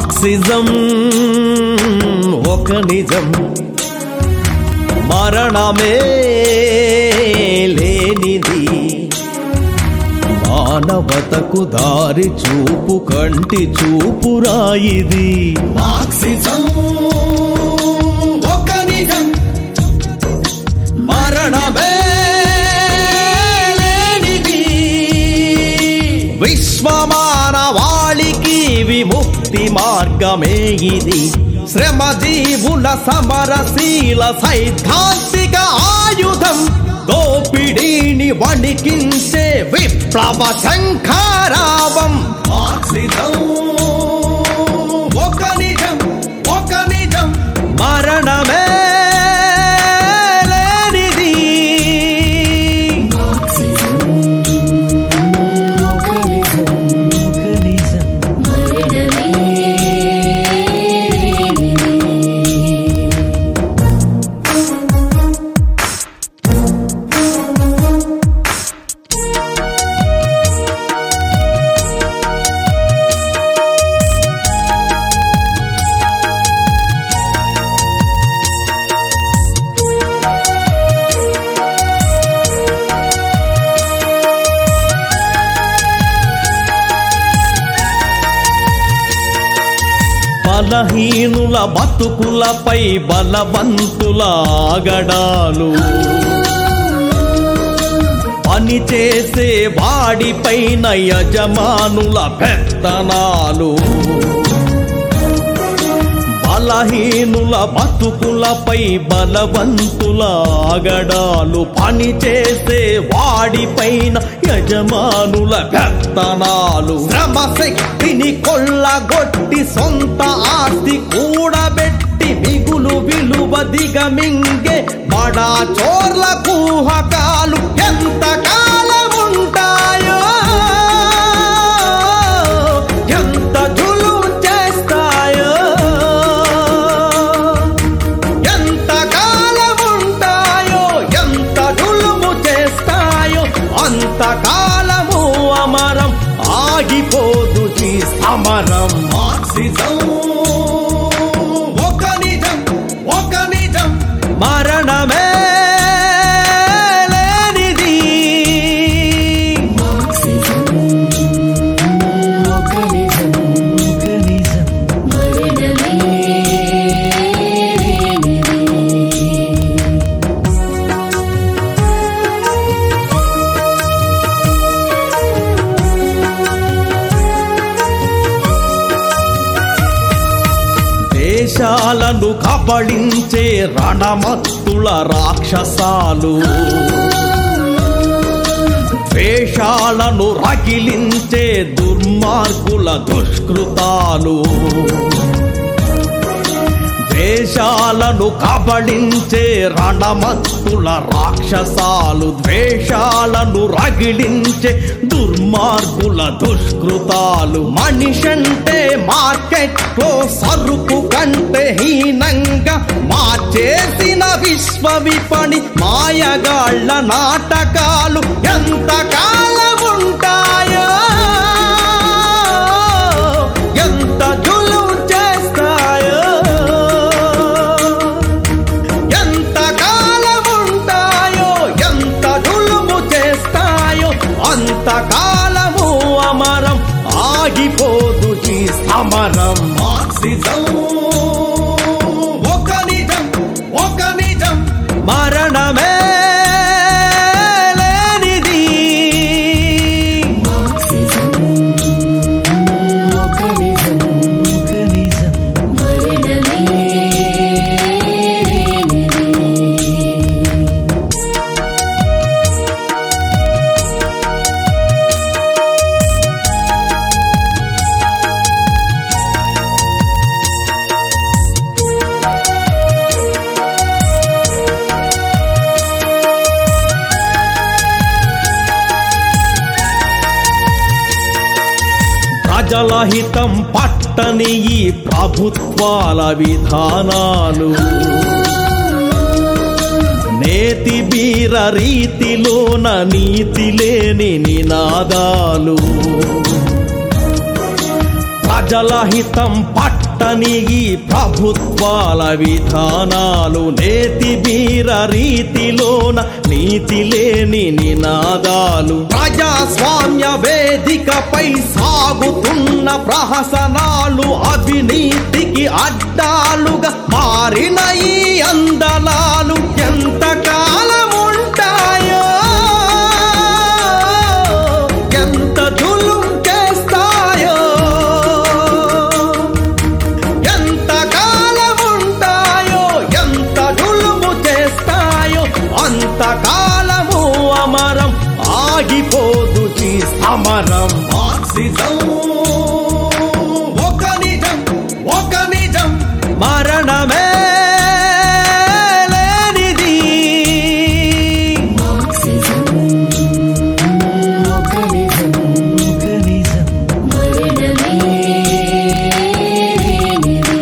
Marxism ఒక నిజం మరణమే లేనిది మానవతకు దారి చూపు కంటి చూపురాయిది మార్క్సిజం ఒక నిజం మరణమే లేనిది విశ్వమానవాళికి విముక్తి మార్గమే ఇది శ్రమజీవుల సమరశీల సైద్ధాంతిక ఆయుధం దోపిడీని వణికించే విప్లవ శంఖారావం మార్క్సిజం ఒక నిజం ఒక నిజం మరణమే లేనిది బలహీనుల బతుకులపై బలవంతుల ఆగడాలు పని చేసే వాడిపైన యజమానుల పెత్తనాలు బలహీనుల బతుకులపై బలవంతుల ఆగడాలు పని చేసే వాడిపైన యజమానుల పెత్తనాలు శ్రమశక్తిని కొల్లగొట్టి సొంత ఆస్తి కూడబెట్టి మిగులు విలువ దిగమింగే బడా చోర్ల కూహకాలు ఎంత కాలం ఉంటాయో ఎంత జులుం చేస్తాయో ఎంత కాలం ఉంటాయో ఎంత జులుము చేస్తాయో అంత కాలము అమరం ఆగిపోదు ఈ సమరం మార్క్సిజం ఒక నిజం ఒక నిజం మరణమే లేనిది దేశాలను కబళించే రణమత్తుల రాక్షసాలు ద్వేషాలను రగిలించే దుర్మార్గుల దుష్కృతాలు దేశాలను కబళించే రణమత్తుల రాక్షసాలు ద్వేషాలను రగిలించే దుర్మార్గుల దుష్కృతాలు మనిషంటే మార్కెట్లో సరుకు కంటే హీనంగా మార్చేసిన విశ్వ విపణి మాయగాళ్ళ నాటకాలు ఎంత కాలం ఉంటాయో ఎంత జులుం చేస్తాయో ఎంత కాలం ఉంటాయో ఎంత జులుము చేస్తాయో అంత కాలము అమరం ఆగిపోదు ఈ సమరం మార్క్సిజం ఒక నిజం ఒక నిజం మరణమే లేనిది ప్రజల హితం పట్టని ఈ ప్రభుత్వాల విధానాలు నేతి బీర రీతిలోన నీతి లేని నినాదాలు ప్రజల హితం పట్టని ఈ ప్రభుత్వాల విధానాలు నేతి బీర రీతిలోన నీతి లేని నినాదాలు ప్రజాస్వామ్య వేదికపై సాగుతున్న ప్రహసనాలు అవినీతికి అడ్డాలుగా మారిన ఈ అందలాలు ఎంతకాలం ఉంటాయో ఎంత జులుం చేస్తాయో ఎంత కాలం ఉంటాయో ఎంత జులుము చేస్తాయో అంత కాలము అమరం ఆగిపోదు ఈ సమరం మార్క్సిజం ఒక నిజం ఒక నిజం మరణమే లేనిది మార్క్సిజం ఒక నిజం మరణమే లేనిది.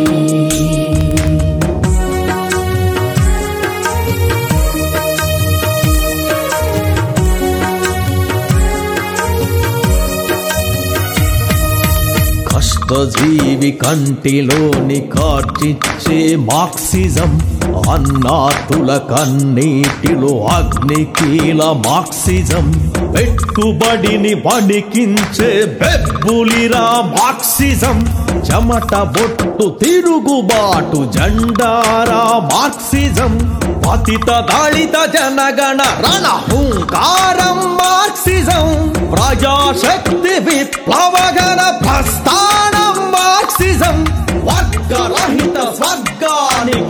కష్టజీవి కంటిలోని కార్చిచ్చే మార్క్సిజం అన్నాతుల కన్నీటిలో అగ్నికీల మార్క్సిజం పెట్టుబడిని వణికించే బెబ్బులిరా మార్క్సిజం చెమట బొట్టు తిరుగుబాటు జెండారా మార్క్సిజం పతిత దళిత జనగణ రణ హుంకారం మార్క్సిజం ప్రజాశక్తి విప్లవగణ ప్రస్థానం మార్క్సిజం వర్గరహిత స్వర్గానికి